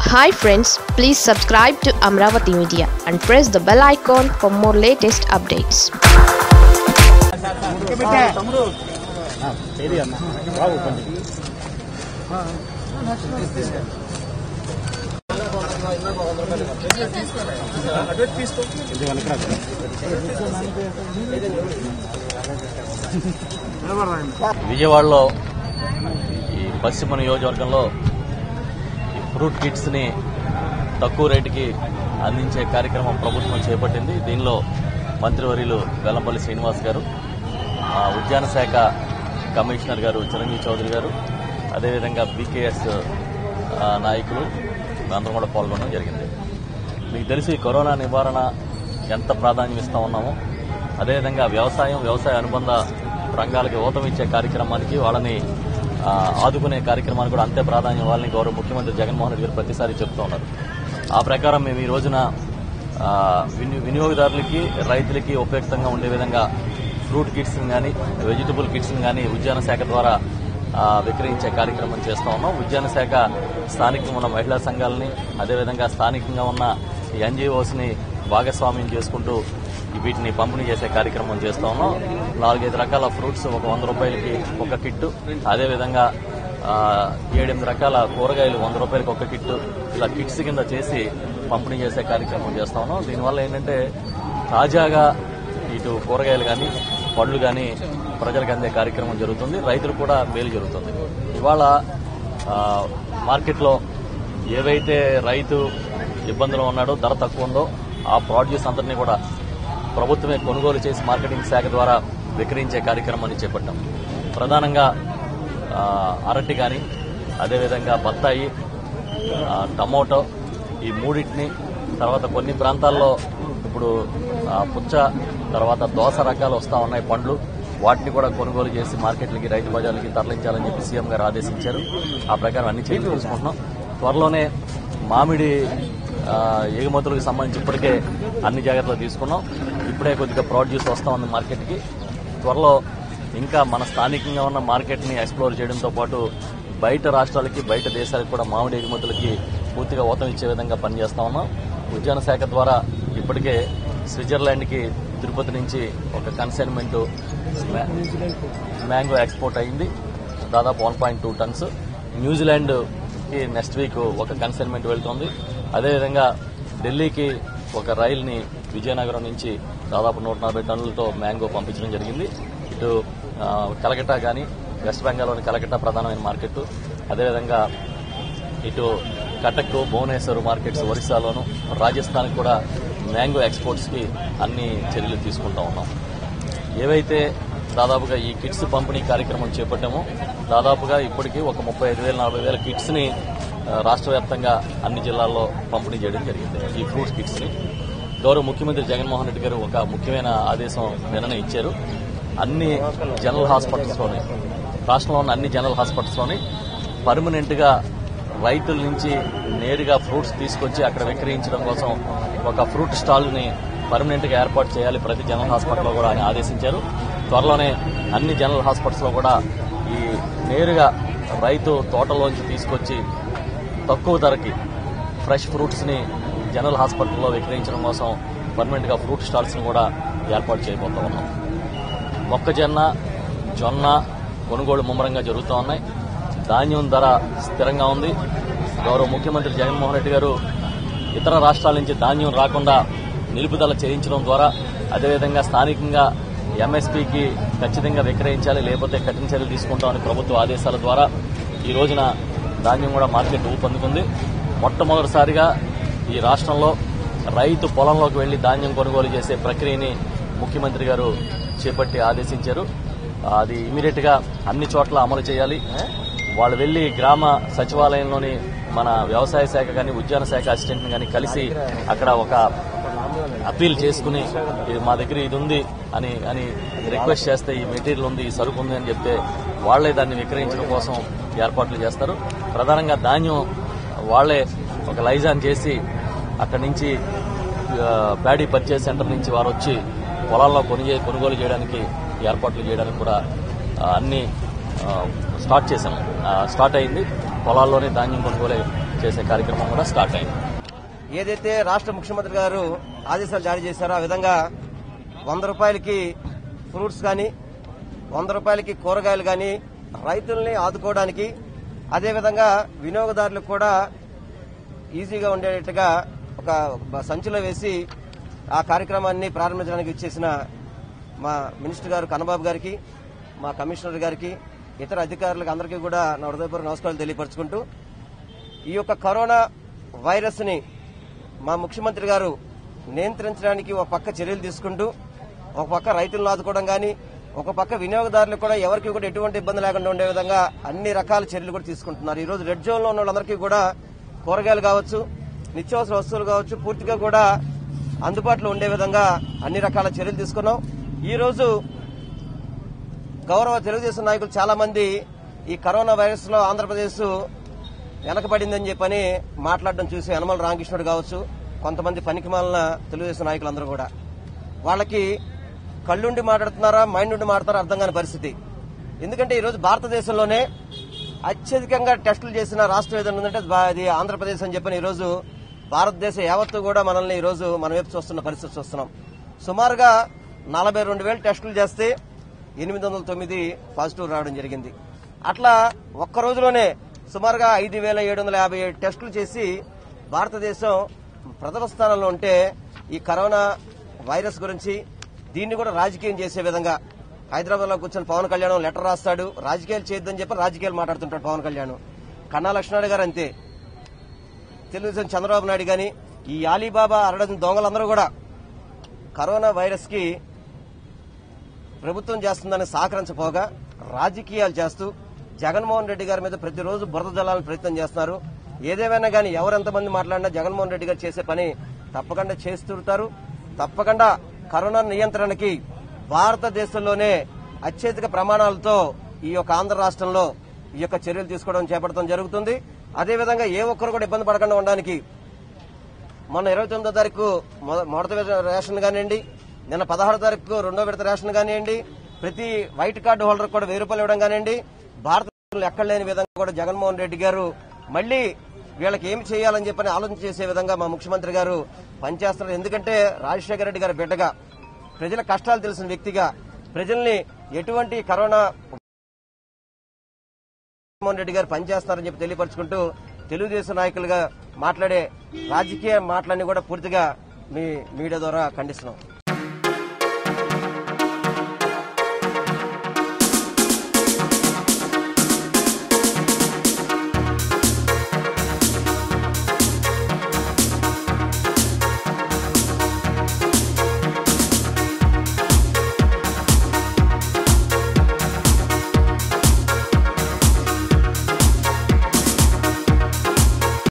hi friends please subscribe to Amaravati media and press the bell icon for more latest updates విజయవాడలో ఈ పశ్చిమ నియోజకవర్గంలో ఈ ఫ్రూట్ కిట్స్ ని తక్కువ రేటుకి అందించే కార్యక్రమం ప్రభుత్వం చేపట్టింది దీనిలో మంత్రివర్యులు వెల్లంపల్లి శ్రీనివాస్ గారు ఆ ఉద్యాన శాఖ కమిషనర్ గారు చిరంజీవి చౌదరి గారు అదేవిధంగా బీకేఎస్ నాయకులు అందరం కూడా పాల్గొనడం జరిగింది మీకు తెలుసు ఈ కరోనా నివారణ ఎంత ప్రాధాన్యం ఇస్తా ఉన్నామో అదేవిధంగా వ్యవసాయం వ్యవసాయ అనుబంధ రంగాలకి ఊతమిచ్చే కార్యక్రమానికి వాళ్ళని ఆ, ఆదుకునే కార్యక్రమానికి కూడా అంతే ప్రాధాన్యం ఇవ్వాలని గౌరవ ముఖ్యమంత్రి జగన్మోహన్ రెడ్డి గారు ప్రతిసారి చెప్తూ ఉన్నారు ఆ ప్రకారం మేము ఈ రోజున ఆ, విని- వినియోగదారులకి రైతులకి ఉపయుక్తంగా ఉండే విధంగా ఫ్రూట్ కిట్స్ కానీ వెజిటబుల్ కిట్స్ కానీ ఉద్యాన శాఖ ద్వారా ఆ, విక్రయించే కార్యక్రమం చేస్తా ఉన్నాం ఉద్యాన శాఖ స్థానికంగా ఉన్న మహిళా సంఘాలని అదేవిధంగా స్థానికంగా ఉన్న ఎన్జిఓస్ ని భాగస్వామ్యం చేసుకుంటూ ఈ వీటిని పంపిణీ చేసే కార్యక్రమం చేస్తా ఉన్నాం నాలుగైదు రకాల ఫ్రూట్స్ ఒక వంద రూపాయలకి ఒక కిట్టు అదేవిధంగా ఆ, ఏడెనిమిది రకాల కూరగాయలు వంద రూపాయలకి ఒక కిట్టు ఇలా కిట్స్ కింద చేసి పంపిణీ చేసే కార్యక్రమం చేస్తా ఉన్నాం దీనివల్ల ఏంటంటే తాజాగా ఇటు కూరగాయలు కానీ పళ్ళు కానీ ప్రజలకు అందే కార్యక్రమం జరుగుతుంది రైతులకు కూడా మేలు జరుగుతుంది ఇవాళ ఆ, మార్కెట్లో ఏవైతే రైతు ఇబ్బందులు ఉన్నాడో ధర తక్కువ ఉందో ఆ ప్రాడ్యూస్ అంతటినీ కూడా ప్రభుత్వమే కొనుగోలు చేసి మార్కెటింగ్ శాఖ ద్వారా విక్రయించే కార్యక్రమాన్ని చేపట్టాం ప్రధానంగా ఆ, అరటి కానీ అదేవిధంగా బత్తాయి ఆ, టమోటో ఈ మూడింటిని తర్వాత కొన్ని ప్రాంతాల్లో ఇప్పుడు ఆ, పుచ్చ తర్వాత దోస రకాలు వస్తా ఉన్నాయి పండ్లు వాటిని కూడా కొనుగోలు చేసి మార్కెట్లకి రైతు బజార్లకి తరలించాలని చెప్పి సీఎం గారు ఆదేశించారు ఆ ప్రకారం అన్ని చర్యలు తీసుకుంటున్నాం త్వరలోనే మామిడి ఆ, ఎగుమతులకు సంబంధించి ఇప్పటికే అన్ని జాగ్రత్తలు తీసుకున్నాం ఇప్పుడే కొద్దిగా ప్రొడ్యూస్ వస్తా ఉంది మార్కెట్కి త్వరలో ఇంకా మన స్థానికంగా ఉన్న మార్కెట్ని ఎక్స్ప్లోర్ చేయడంతో పాటు బయట రాష్ట్రాలకి బయట దేశాలకు కూడా మామిడి ఎగుమతులకి పూర్తిగా ఊతం ఇచ్చే విధంగా పనిచేస్తా ఉన్నాం ఉద్యాన శాఖ ద్వారా ఇప్పటికే స్విట్జర్లాండ్కి తిరుపతి నుంచి ఒక కన్సైన్మెంట్ మ్యాంగో ఎక్స్పోర్ట్ అయింది దాదాపు వన్ పాయింట్ టూ టన్స్ న్యూజిలాండ్కి నెక్స్ట్ వీక్ ఒక కన్సైన్మెంట్ వెళ్తోంది అదేవిధంగా ఢిల్లీకి ఒక రైల్ని విజయనగరం నుంచి దాదాపు నూట నలభై టన్నులతో మ్యాంగో పంపించడం జరిగింది ఇటు ఆ, కలకట్టా కానీ వెస్ట్ బెంగాల్లోని కలకట్టా ప్రధానమైన మార్కెట్ అదేవిధంగా ఇటు కటక్ భువనేశ్వర్ మార్కెట్స్ ఒరిస్సాలోను రాజస్థాన్ కూడా మ్యాంగో ఎక్స్పోర్ట్స్ కి అన్ని చర్యలు తీసుకుంటా ఉన్నాం ఏవైతే దాదాపుగా ఈ కిట్స్ పంపిణీ కార్యక్రమం చేపట్టామో దాదాపుగా ఇప్పటికీ ఒక ముప్పై ఐదు వేల నలభై వేల కిట్స్ ని ఆ, రాష్ట్ర వ్యాప్తంగా అన్ని జిల్లాల్లో పంపిణీ చేయడం జరిగింది ఈ ఫ్రూట్స్ కిట్స్ ని గౌరవ ముఖ్యమంత్రి జగన్మోహన్ రెడ్డి గారు ఒక ముఖ్యమైన ఆదేశం నిన్న ఇచ్చారు అన్ని జనరల్ హాస్పిటల్స్లోని రాష్ట్రంలో ఉన్న అన్ని జనరల్ హాస్పిటల్స్లోని పర్మనెంట్ గా రైతుల నుంచి నేరుగా ఫ్రూట్స్ తీసుకొచ్చి అక్కడ విక్రయించడం కోసం ఒక ఫ్రూట్ స్టాల్ ని పర్మనెంట్ గా ఏర్పాటు చేయాలి ప్రతి జనరల్ హాస్పిటల్లో కూడా ఆయన ఆదేశించారు త్వరలోనే అన్ని జనరల్ హాస్పిటల్స్ లో కూడా ఈ నేరుగా రైతు తోటలోంచి తీసుకొచ్చి తక్కువ ధరకి ఫ్రెష్ ఫ్రూట్స్ ని జనరల్ హాస్పిటల్లో విక్రయించడం కోసం పర్మనెంట్ గా ఫ్రూట్ స్టాల్స్ ని కూడా ఏర్పాటు చేయబోతా ఉన్నాం మొక్కజొన్న జొన్న కొనుగోలు ముమ్మరంగా జరుగుతూ ఉన్నాయి ధాన్యం ధర స్థిరంగా ఉంది గౌరవ ముఖ్యమంత్రి జగన్మోహన్ రెడ్డి గారు ఇతర రాష్ట్రాల నుంచి ధాన్యం రాకుండా నిలుపుదల చేయించడం ద్వారా అదేవిధంగా స్థానికంగా ఎంఎస్పీకి ఖచ్చితంగా విక్రయించాలి లేకపోతే కఠిన చర్యలు తీసుకుంటామని ప్రభుత్వ ఆదేశాల ద్వారా ఈ రోజున ధాన్యం కూడా మార్కెట్ ఊపందుకుంది మొట్టమొదటిసారిగా ఈ రాష్ట్రంలో రైతు పొలంలోకి వెళ్లి ధాన్యం కొనుగోలు చేసే ప్రక్రియని ముఖ్యమంత్రి గారు చేపట్టి ఆదేశించారు అది ఇమీడియట్ గా అన్ని చోట్ల అమలు చేయాలి వాళ్ళు వెళ్లి గ్రామ సచివాలయంలోని మన వ్యవసాయ శాఖ కానీ ఉద్యాన శాఖ అసిస్టెంట్ కానీ కలిసి అక్కడ ఒక అప్పీల్ చేసుకుని ఇది మా దగ్గర ఇది ఉంది అని అని రిక్వెస్ట్ చేస్తే ఈ మెటీరియల్ ఉంది ఈ సరుకు ఉంది అని చెప్తే వాళ్లే దాన్ని విక్రయించడం కోసం ఏర్పాట్లు చేస్తారు ప్రధానంగా ధాన్యం వాళ్లే ఒక లైజాన్ చేసి అక్కడి నుంచి ఆ, ప్యాడీ పర్చేస్ సెంటర్ నుంచి వారు వచ్చి పొలాల్లో కొనిగే కొనుగోలు చేయడానికి ఏర్పాట్లు చేయడానికి కూడా ఆ, అన్ని ఆ, స్టార్ట్ చేశాం ఆ, స్టార్ట్ అయింది పొలాల్లోనే ధాన్యం కొనుగోలు చేసే కార్యక్రమం కూడా స్టార్ట్ అయింది ఏదైతే రాష్ట్ర ముఖ్యమంత్రి గారు ఆదేశాలు జారీ చేశారో ఆ విధంగా వంద రూపాయలకి ఫ్రూట్స్ కానీ వంద రూపాయలకి కూరగాయలు కానీ రైతుల్ని ఆదుకోవడానికి అదేవిధంగా వినియోగదారులకు కూడా ఈజీగా ఉండేటట్టుగా ఒక బ- సంచిలో వేసి ఆ కార్యక్రమాన్ని ప్రారంభించడానికి ఇచ్చేసిన మా మినిస్టర్ గారు కన్నబాబు గారికి మా కమిషనర్ గారికి ఇతర అధికారులకు అందరికీ కూడా నా హృదయపూర్వక నమస్కారాలు తెలియపరుచుకుంటూ ఈ యొక్క కరోనా వైరస్ ని మా ముఖ్యమంత్రి గారు నియంత్రించడానికి ఒక పక్క చర్యలు తీసుకుంటూ ఒక పక్క రైతులను ఆదుకోవడం కానీ ఒక పక్క వినియోగదారులకు కూడా ఎవరికి కూడా ఎటువంటి ఇబ్బంది లేకుండా ఉండే విధంగా అన్ని రకాల చర్యలు కూడా తీసుకుంటున్నారు ఈ రోజు రెడ్ జోన్ లో ఉన్న వాళ్ళందరికీ కూడా కూరగాయలు కావచ్చు నిత్యావసర వస్తువులు కావచ్చు పూర్తిగా కూడా అందుబాటులో ఉండే విధంగా అన్ని రకాల చర్యలు తీసుకున్నాం ఈ రోజు గౌరవ తెలుగుదేశం నాయకులు చాలా మంది ఈ కరోనా వైరస్ లో ఆంధ్రప్రదేశ్ వెనకబడిందని చెప్పని మాట్లాడడం చూసి యనమల రామకృష్ణుడు కావచ్చు కొంతమంది పనికిమాలిన తెలుగుదేశం నాయకులందరూ కూడా వాళ్ళకి కళ్ళుండి మాట్లాడుతున్నారా మైండ్ నుండి మాట్లాడతారా అర్థం కాని పరిస్థితి ఎందుకంటే ఈ రోజు భారతదేశంలోనే అత్యధికంగా టెస్టులు చేసిన రాష్ట్రం ఏదైనా ఉందంటే అది బా- అది ఆంధ్రప్రదేశ్ అని చెప్పని ఈ రోజు భారతదేశ యావత్తు కూడా మనల్ని ఈ రోజు మన వైపు చూస్తున్న పరిస్థితి చూస్తున్నాం సుమారుగా నలభై రెండు వేలు టెస్టులు చేస్తే ఎనిమిది వందల తొమ్మిది పాజిటివ్ రావడం జరిగింది అట్లా ఒక్క రోజులోనే సుమారుగా ఐదు వేల ఏడు వందల యాభై ఏడు టెస్టులు చేసి భారతదేశం ప్రథమ స్థానంలో ఉంటే ఈ కరోనా వైరస్ గురించి దీన్ని కూడా రాజకీయం చేసే విధంగా హైదరాబాద్ లో కూర్చొని పవన్ కళ్యాణ్ లెటర్ రాస్తాడు రాజకీయాలు చేయొద్దని చెప్పి రాజకీయాలు మాట్లాడుతుంటాడు పవన్ కళ్యాణ్ కన్నా లక్ష్మణుడు గారు అంతే తెలుగుదేశం చంద్రబాబు నాయుడు గాని ఈ అలీబాబా అరడజన దొంగలందరూ కూడా కరోనా వైరస్ కి ప్రభుత్వం చేస్తుందని సహకరించపోగా రాజకీయాలు చేస్తూ జగన్మోహన్ రెడ్డి గారి మీద ప్రతిరోజు బురద జలాలను ప్రయత్నం చేస్తున్నారు ఏదేమైనా కానీ ఎవరెంతమంది మాట్లాడినా జగన్మోహన్ రెడ్డి గారు చేసే పని తప్పకుండా చేస్తుంటారు తప్పకుండా కరోనా నియంత్రణకి భారతదేశంలోనే అత్యధిక ప్రమాణాలతో ఈ యొక్క ఆంధ్ర రాష్ట్రంలో ఈ యొక్క చర్యలు తీసుకోవడం చేపట్టడం జరుగుతుంది అదేవిధంగా ఏ ఒక్కరు కూడా ఇబ్బంది పడకుండా ఉండడానికి మొన్న ఇరవై తొమ్మిదో తారీఖు మొద- మొదటి విడత రేషన్ కానివ్వండి నిన్న పదహారో తారీఖు రెండో విడత రేషన్ కానివ్వండి ప్రతి వైట్ కార్డు హోల్డర్ కూడా వెయ్యి రూపాయలు ఇవ్వడం కానివ్వండి భారతదేశంలో ఎక్కడ లేని విధంగా కూడా జగన్మోహన్ రెడ్డి గారు మళ్ళీ వీళ్ళకి ఏమి చేయాలని చెప్పని ఆలోచన చేసే విధంగా మా ముఖ్యమంత్రి గారు పనిచేస్తున్నారు ఎందుకంటే రాజశేఖర రెడ్డి గారి బిడ్డగా ప్రజల కష్టాలు తెలిసిన వ్యక్తిగా ప్రజల్ని ఎటువంటి కరోనా జగన్మోహన్ రెడ్డి గారు పనిచేస్తున్నారని చెప్పి తెలియపరుచుకుంటూ తెలుగుదేశం నాయకులుగా మాట్లాడే రాజకీయ మాటలన్నీ కూడా పూర్తిగా మీ మీడియా ద్వారా ఖండిస్తున్నాం